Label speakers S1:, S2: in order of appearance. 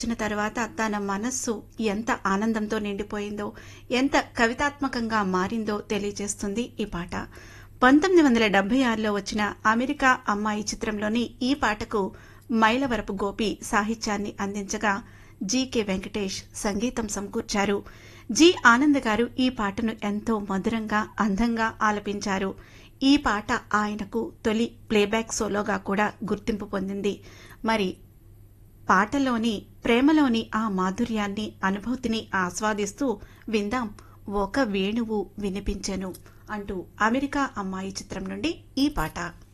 S1: వచ్చిన తర్వాత తన మనస్సు ఎంత ఆనందంతో నిండిపోయిందో ఎంత కవితాత్మకంగా మారిందో తెలియజేస్తుంది ఈ పాట పంతొమ్మిది వందల డెబ్బై ఆరులో వచ్చిన అమెరికా అమ్మాయి చిత్రంలోని ఈ పాటకు మైలవరపు గోపి సాహిత్యాన్ని అందించగా జీకే వెంకటేష్ సంగీతం సమకూర్చారు జి ఆనంద్ గారు ఈ పాటను ఎంతో మధురంగా అందంగా ఆలపించారు ఈ పాట ఆయనకు తొలి ప్లేబ్యాక్ సోలోగా కూడా గుర్తింపు పొందింది మరి పాటలోని ప్రేమలోని ఆ మాధుర్యాన్ని అనుభూతిని ఆస్వాదిస్తూ విందాం ఒక వేణువు వినిపించెను అంటూ అమెరికా అమ్మాయి చిత్రం నుండి ఈ పాట